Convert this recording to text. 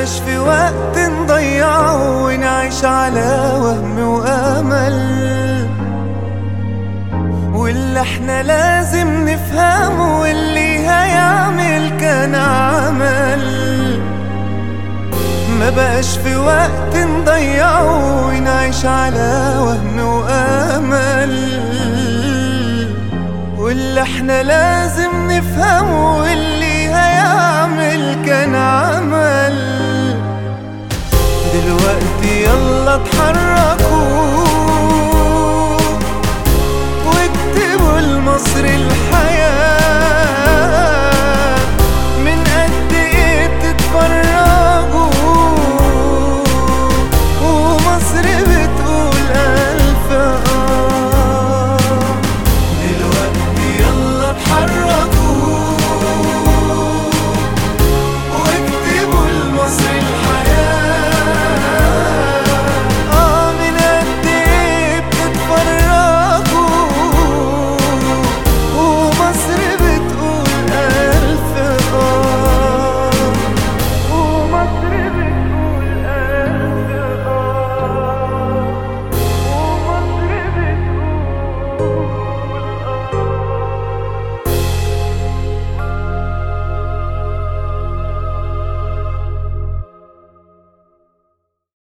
بقاش في وقت نضيعه ونعيش على وهم وامل واللي احنا لازم نفهمه واللي هيعمل كان عمل ما بقاش في وقت نضيعه ونعيش على وهم وامل واللي احنا لازم نفهمه واللي هيعمل كان عمل دلوقتي يلا اتحرك